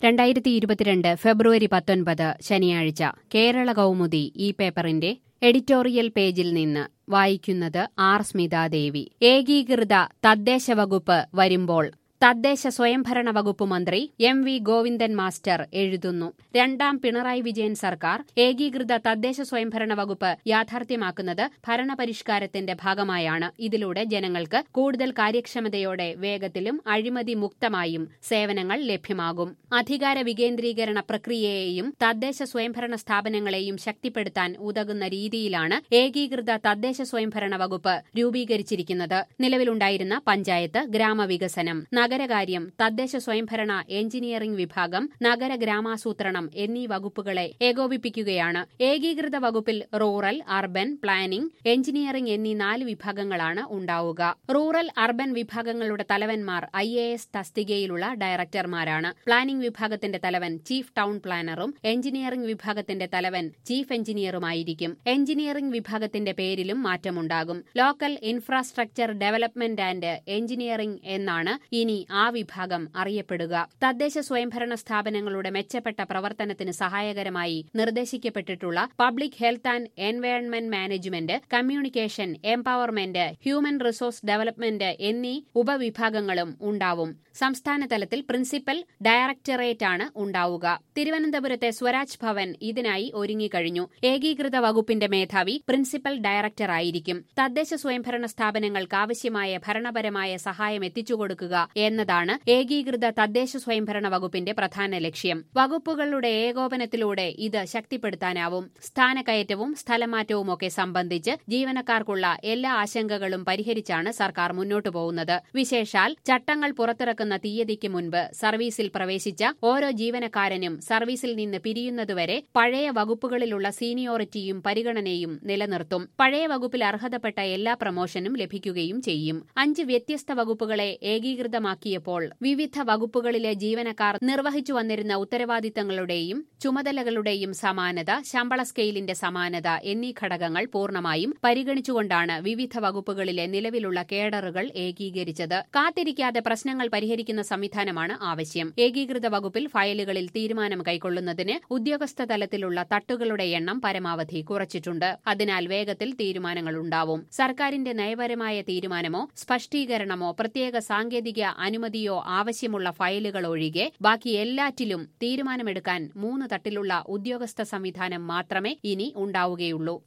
രണ്ടായിരത്തി ഇരുപത്തിരണ്ട് ഫെബ്രുവരി പത്തൊൻപത് ശനിയാഴ്ച കേരള കൗമുദി ഈ പേപ്പറിന്റെ എഡിറ്റോറിയൽ പേജിൽ നിന്ന് വായിക്കുന്നത് ആർ സ്മിതാദേവി ഏകീകൃത തദ്ദേശ വകുപ്പ് വരുമ്പോൾ തദ്ദേശ സ്വയംഭരണ വകുപ്പ് മന്ത്രി എം വി ഗോവിന്ദൻ മാസ്റ്റർ എഴുതുന്നു രണ്ടാം പിണറായി വിജയൻ സർക്കാർ ഏകീകൃത തദ്ദേശ സ്വയംഭരണ വകുപ്പ് യാഥാർത്ഥ്യമാക്കുന്നത് ഭരണപരിഷ്കാരത്തിന്റെ ഭാഗമായാണ് ഇതിലൂടെ ജനങ്ങൾക്ക് കൂടുതൽ കാര്യക്ഷമതയോടെ വേഗത്തിലും അഴിമതി മുക്തമായും സേവനങ്ങൾ ലഭ്യമാകും അധികാര വികേന്ദ്രീകരണ പ്രക്രിയയെയും തദ്ദേശ സ്വയംഭരണ സ്ഥാപനങ്ങളെയും ശക്തിപ്പെടുത്താൻ ഉതകുന്ന രീതിയിലാണ് ഏകീകൃത തദ്ദേശ സ്വയംഭരണ വകുപ്പ് രൂപീകരിച്ചിരിക്കുന്നത് നിലവിലുണ്ടായിരുന്ന പഞ്ചായത്ത് ഗ്രാമവികസനം നഗരകാര്യം തദ്ദേശ സ്വയംഭരണ എഞ്ചിനീയറിംഗ് വിഭാഗം നഗര ഗ്രാമാസൂത്രണം എന്നീ വകുപ്പുകളെ ഏകോപിപ്പിക്കുകയാണ് ഏകീകൃത വകുപ്പിൽ റൂറൽ അർബൻ പ്ലാനിംഗ് എഞ്ചിനീയറിംഗ് എന്നീ നാല് വിഭാഗങ്ങളാണ് ഉണ്ടാവുക റൂറൽ അർബൻ വിഭാഗങ്ങളുടെ തലവന്മാർ ഐ എ എസ് തസ്തികയിലുള്ള ഡയറക്ടർമാരാണ് പ്ലാനിംഗ് വിഭാഗത്തിന്റെ തലവൻ ചീഫ് ടൗൺ പ്ലാനറും എഞ്ചിനീയറിംഗ് വിഭാഗത്തിന്റെ തലവൻ ചീഫ് എഞ്ചിനീയറുമായിരിക്കും എഞ്ചിനീയറിംഗ് വിഭാഗത്തിന്റെ പേരിലും മാറ്റമുണ്ടാകും local infrastructure development and engineering എന്നാണ് ഇനി ആ വിഭാഗം അറിയപ്പെടുക തദ്ദേശ സ്വയംഭരണ സ്ഥാപനങ്ങളുടെ മെച്ചപ്പെട്ട പ്രവർത്തനത്തിന് സഹായകരമായി നിർദ്ദേശിക്കപ്പെട്ടിട്ടുള്ള public health and environment management communication empowerment human resource development എന്നീ ഉപവിഭാഗങ്ങളും ഉണ്ടാവും സംസ്ഥാന തലത്തിൽ പ്രിൻസിപ്പൽ ഡയറക്ടറേറ്റ് ആണ് ഉണ്ടാവുക തിരുവനന്തപുരത്തെ സ്വരാജ് ഭവൻ ഇതിനായി ഒരുങ്ങിക്കഴിഞ്ഞു ഏകീകൃത വകുപ്പിന്റെ മേധാവി പ്രിൻസിപ്പൽ ഡയറക്ടറായിരിക്കും തദ്ദേശ സ്വയംഭരണ സ്ഥാപനങ്ങൾക്ക് ആവശ്യമായ ഭരണപരമായ സഹായം എത്തിച്ചുകൊടുക്കുക എന്നതാണ് ഏകീകൃത തദ്ദേശ സ്വയംഭരണ വകുപ്പിന്റെ പ്രധാന ലക്ഷ്യം വകുപ്പുകളുടെ ഏകോപനത്തിലൂടെ ഇത് ശക്തിപ്പെടുത്താനാവും സ്ഥാനക്കയറ്റവും സ്ഥലമാറ്റവുമൊക്കെ സംബന്ധിച്ച് ജീവനക്കാർക്കുള്ള എല്ലാ ആശങ്കകളും പരിഹരിച്ചാണ് സർക്കാർ മുന്നോട്ടു പോകുന്നത് വിശേഷാൽ ചട്ടങ്ങൾ പുറത്തിറക്കുന്ന തീയതിക്ക് മുൻപ് സർവീസിൽ പ്രവേശിച്ച ഓരോ ജീവനക്കാരനും സർവീസിൽ നിന്ന് പിരിയുന്നതുവരെ പഴയ വകുപ്പുകളിലുള്ള സീനിയോറിറ്റിയും പരിഗണനയും നിലനിർത്തും പഴയ വകുപ്പിൽ അർഹതപ്പെട്ട എല്ലാ പ്രമോഷനും ലഭിക്കുകയും ചെയ്യും അഞ്ച് വ്യത്യസ്ത വകുപ്പുകളെ ഏകീകൃതമാക്കിയപ്പോൾ വിവിധ വകുപ്പുകളിലെ ജീവനക്കാർ നിർവഹിച്ചു വന്നിരുന്ന ഉത്തരവാദിത്തങ്ങളുടെയും ചുമതലകളുടെയും സമാനത ശമ്പള സ്കെയിലിന്റെ സമാനത എന്നീ ഘടകങ്ങൾ പൂർണ്ണമായും പരിഗണിച്ചുകൊണ്ടാണ് വിവിധ വകുപ്പുകളിലെ നിലവിലുള്ള കേഡറുകൾ ഏകീകരിച്ചത് കാത്തിരിക്കാതെ പ്രശ്നങ്ങൾ പരിഹരിക്കുന്ന സംവിധാനമാണ് ആവശ്യം ഏകീകൃത വകുപ്പിൽ ഫയലുകളിൽ തീരുമാനം കൈക്കൊള്ളുന്നതിന് ഉദ്യോഗസ്ഥ തലത്തിലുള്ള തട്ടുകളുടെ എണ്ണം പരമാവധി കുറച്ചിട്ടുണ്ട് അതിനാൽ വേഗത്തിൽ തീരുമാനങ്ങളുണ്ടാവും സർക്കാരിന്റെ നയപരമായ തീരുമാനമോ സ്പഷ്ടീകരണമോ പ്രത്യേക സാങ്കേതിക അനുമതിയോ ആവശ്യമുള്ള ഫയലുകൾ ഒഴികെ ബാക്കി എല്ലാറ്റിലും തീരുമാനമെടുക്കാൻ മൂന്ന് തട്ടിലുള്ള ഉദ്യോഗസ്ഥ സംവിധാനം മാത്രമേ ഇനി ഉണ്ടാവുകയുള്ളൂ